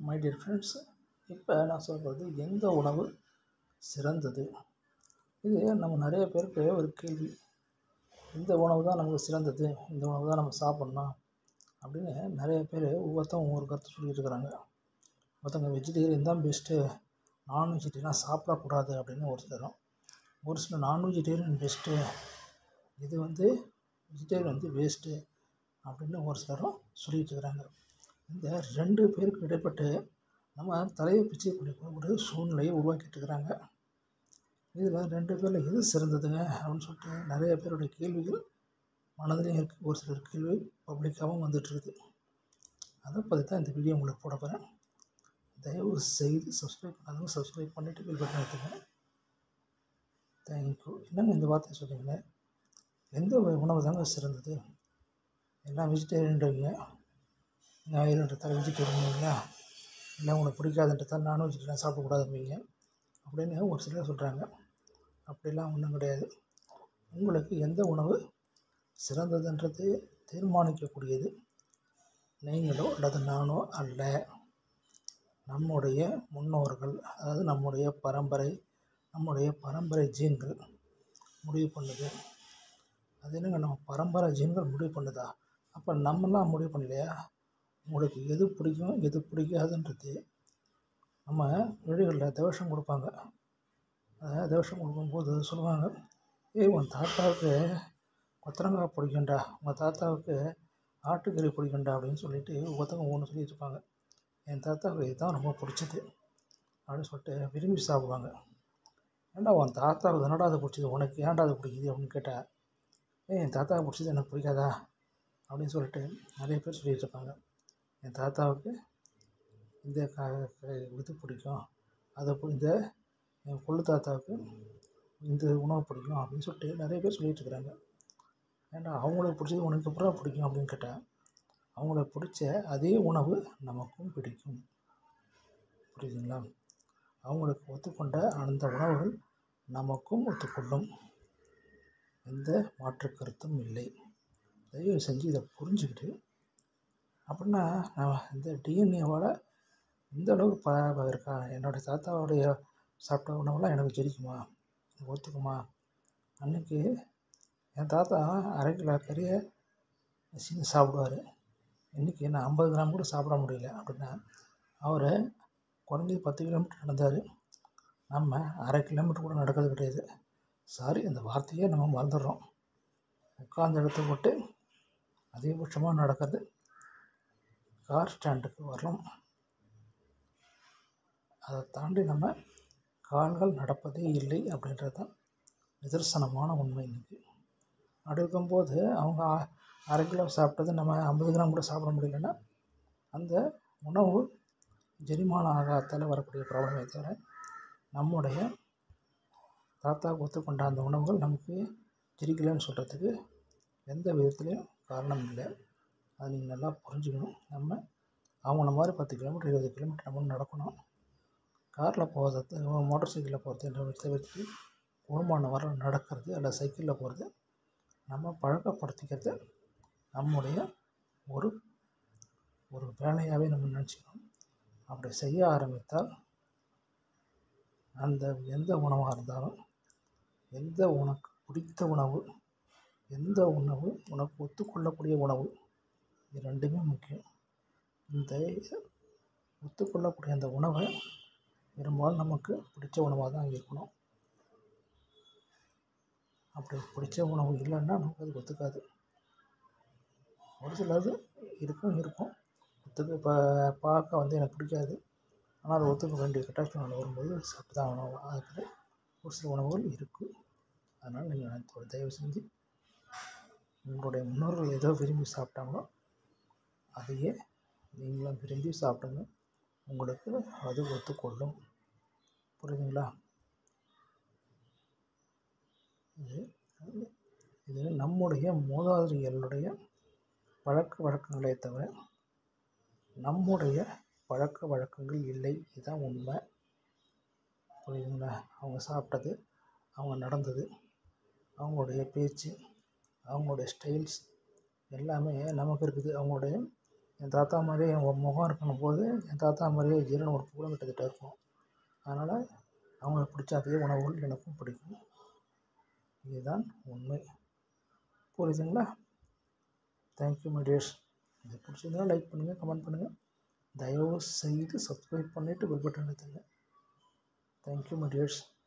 my dear friends இப்போ நான் சொல்கிறது எந்த உணவு சிறந்தது இது நம்ம நிறைய பேருக்கு ஒரு கேள்வி இந்த உணவு தான் நமக்கு சிறந்தது இந்த உணவு தான் நம்ம சாப்பிட்ணும் அப்படின்னு நிறைய பேர் ஒவ்வொருத்தவங்க ஒவ்வொரு கருத்து சொல்லிட்டு இருக்கிறாங்க ஒருத்தவங்க வெஜிடேரியன் தான் பெஸ்ட்டு நான் வெஜிடேரியனாக சாப்பிடக்கூடாது அப்படின்னு ஒரு சிலரும் ஒரு சில நான் வெஜிடேரியன் பெஸ்ட்டு இது வந்து வெஜிடேரியன் வந்து வேஸ்ட்டு அப்படின்னு ஒரு சிலரும் சொல்லிட்டு இருக்கிறாங்க இந்த ரெண்டு பேருக்கு இடைப்பட்டு நம்ம தலையை பிச்சை பிடிக்க ஒரு சூழ்நிலையை உருவாக்கிட்டு இருக்கிறாங்க இதில் ரெண்டு பேரில் எது சிறந்ததுங்க அப்படின்னு சொல்லிட்டு நிறைய பேருடைய கேள்விகள் மனதிலையும் இருக்குது ஒரு சிலர் கேள்வி பப்ளிக்காகவும் வந்துட்டுருக்குது அதை பற்றி தான் இந்த வீடியோ உங்களுக்கு போட போகிறேன் தயவு செய்து சப்ஸ்கிரைப் பண்ணாதவங்க சப்ஸ்கிரைப் பண்ணிவிட்டு பில் பட்டன் எடுத்துங்க தேங்க்யூ என்னங்க இந்த வார்த்தை சொல்கிறீங்களே எந்த உணவு தாங்க சிறந்தது எல்லாம் வெஜிடேரியன்றீங்க ஞாயிறுன்றதால் வெஜிடேரியன்ங்களா இல்லை உங்களுக்கு பிடிக்காதுன்றதால் நான் வெஜிடேரியன் சாப்பிடக்கூடாதும்பீங்க அப்படின்னு ஒரு சிலர் சொல்கிறாங்க அப்படிலாம் ஒன்றும் கிடையாது உங்களுக்கு எந்த உணவு சிறந்ததுன்றது தீர்மானிக்கக்கூடியது நீங்களோ அல்லது நானோ அல்ல நம்முடைய முன்னோர்கள் அதாவது நம்முடைய பரம்பரை நம்முடைய பரம்பரை ஜீன்கள் முடிவு பண்ணுது அது என்னங்க நம்ம பரம்பரை ஜீன்கள் முடிவு பண்ணுதா அப்போ நம்மலாம் முடிவு பண்ணலையா உங்களுக்கு எது பிடிக்கும் எது பிடிக்காதுன்றது நம்ம வீடுகளில் தவசம் கொடுப்பாங்க அதாவது தவசம் கொடுக்கும்போது சொல்லுவாங்க ஏய் உன் தாத்தாவுக்கு கொத்தரங்காய் பிடிக்கும்டா உங்கள் தாத்தாவுக்கு ஆட்டுக்கறி பிடிக்கும்டா அப்படின்னு சொல்லிட்டு ஒருத்தவங்க ஒன்று சொல்லிட்டு இருப்பாங்க என் தாத்தாவுக்கு இதுதான் ரொம்ப பிடிச்சது அப்படின்னு சொல்லிட்டு விரும்பி சாப்பிடுவாங்க ஏன்டா உன் தாத்தாவுக்கு தானடா அது பிடிச்சது உனக்கு ஏன்டா அது பிடிக்குது அப்படின்னு கேட்டால் ஏய் என் தாத்தாவுக்கு பிடிச்சது எனக்கு பிடிக்காதா அப்படின்னு சொல்லிட்டு நிறைய பேர் சொல்லிட்டு இருப்பாங்க என் தாத்தாவுக்கு இந்த க க- இது பிடிக்கும் அதை பு- இந்த என் கொள்ளு தாத்தாவுக்கு இந்த உணவு பிடிக்கும் அப்படின்னு சொல்லிட்டு நிறைய பேர் சொல்லிட்டு இருக்கிறாங்க ஏன்டா அவங்களுக்கு பிடிச்சது உனக்கு அப்புறம் பிடிக்கும் அப்படின்னு கேட்டால் அவங்களுக்கு பிடிச்ச அதே உணவு நமக்கும் பிடிக்கும் புரியுதுங்களா அவங்களுக்கு ஒத்துக்கொண்ட அந்த உணவுகள் நமக்கும் ஒத்துக்கொள்ளும் எந்த மாற்று கருத்தும் இல்லை தயவு செஞ்சு இதை புரிஞ்சுக்கிட்டு அப்படின்னா நான் இந்த டிஎன்ஏவோட இந்த அளவுக்கு ப ப- இருக்கா என்னோடய தாத்தாவுடைய சாப்பிட்ட உணவெல்லாம் எனக்கு ஜெரிக்குமா எனக்கு ஒத்துக்குமா அன்னைக்கு என் தாத்தா அரை கிலோ கறியை நசுக்கி சாப்பிடுவார் இன்றைக்கி நான் ஐம்பது கிராம் கூட சாப்பிட முடியல அப்படின்னா அவர் குறைஞ்சது பத்து கிலோமீட்டர் நடந்தார் நம்ம அரை கிலோமீட்டர் கூட நடக்கிறது கிடையாது சாரி அந்த வார்த்தையே நம்ம மறந்துடுறோம் உட்கார்ந்த இடத்த விட்டு அதிகபட்சமாக நடக்கிறது கார் ஸ்டாண்டுக்கு வரோம் அதை தாண்டி நம்ம கால்கள் நடப்பதே இல்லை அப்படின்றது தான் நிதர்சனமான உண்மை இன்றைக்கி அப்படி இருக்கும்போது அவங்க அ- அரை கிலோ சாப்பிட்டது நம்ம ஐம்பது கிராம் கூட சாப்பிட முடியலன்னா அந்த உணவு ஜெரிமானம் ஆகாததால் வரக்கூடிய ப்ராப்ளமே தவிர நம்முடைய தாத்தா ஒத்துக்கொண்ட அந்த உணவுகள் நமக்கு ஜெரிக்கலைன்னு சொல்கிறதுக்கு எந்த விதத்துலேயும் காரணம் இல்லை அதை நீங்கள் நல்லா புரிஞ்சுக்கணும் நம்ம அவங்கள மாதிரி பத்து கிலோமீட்டர் இருபது கிலோமீட்டர் நம்ம நடக்கணும் காரில் போகிறது மோட்டார் சைக்கிளில் போகிறது தவிர்த்து போதுமான வர நடக்கிறது அல்ல சைக்கிளில் போகிறது நம்ம பழக்கப்படுத்திக்கிறது நம்முடைய ஒரு ஒரு வேலையாகவே நம்ம நினச்சிக்கணும் அப்படி செய்ய ஆரம்பித்தால் அந்த எந்த உணவாக இருந்தாலும் எந்த உனக்கு பிடித்த உணவு எந்த உணவு உனக்கு ஒத்துக்கொள்ளக்கூடிய உணவு இது ரெண்டுமே முக்கியம் இந்த ஒத்துக்கொள்ளக்கூடிய அந்த உணவை பெரும்பாலும் நமக்கு பிடிச்ச உணவாக தான் இருக்கணும் அப்படி பிடிச்ச உணவு இல்லைன்னா நமக்கு அது ஒத்துக்காது ஒரு சிலது இருக்கும் இருக்கும் ஒத்துக்க இப்போ பார்க்க வந்து எனக்கு பிடிக்காது ஆனால் அதை ஒத்துக்க வேண்டிய கட்டாய சூழ்நிலை வரும்போது சாப்பிட்டு தான் ஆகணும் அதுக்கு ஒரு சில உணவுகள் இருக்குது அதனால் நீங்கள் தயவு செஞ்சு உங்களுடைய முன்னோர்கள் ஏதோ விரும்பி சாப்பிட்டாங்களோ அதையே நீங்களும் விரும்பி சாப்பிடுங்க உங்களுக்கு அது ஒத்துக்கொள்ளும் புரியுதுங்களா இது இது நம்முடைய மூதாதையர்களுடைய பழக்க வழக்கங்களே தவிர நம்முடைய பழக்க வழக்கங்கள் இல்லை இதுதான் உண்மை புரியுதுங்களா அவங்க சாப்பிட்டது அவங்க நடந்தது அவங்களுடைய பேச்சு அவங்களுடைய ஸ்டைல்ஸ் எல்லாமே நமக்கு இருக்குது அவங்களுடைய என் தாத்தா மாதிரியே என் முகம் இருக்கணும் போது என் தாத்தா மாதிரியே ஜீரண உறுப்பு கூட கிட்டத்தட்ட இருக்கும் அதனால் அவங்களுக்கு பிடிச்ச அதே உணவுகள் எனக்கும் பிடிக்கும் இதுதான் உண்மை புரியுதுங்களா தேங்க்யூ மை டியர்ஸ் இது பிடிச்சிருந்தா லைக் பண்ணுங்கள் கமெண்ட் பண்ணுங்கள் தயவு செய்து சப்ஸ்கிரைப் பண்ணிவிட்டு பெல் பட்டன் அழுத்துங்க தேங்க்யூ மை டியர்ஸ்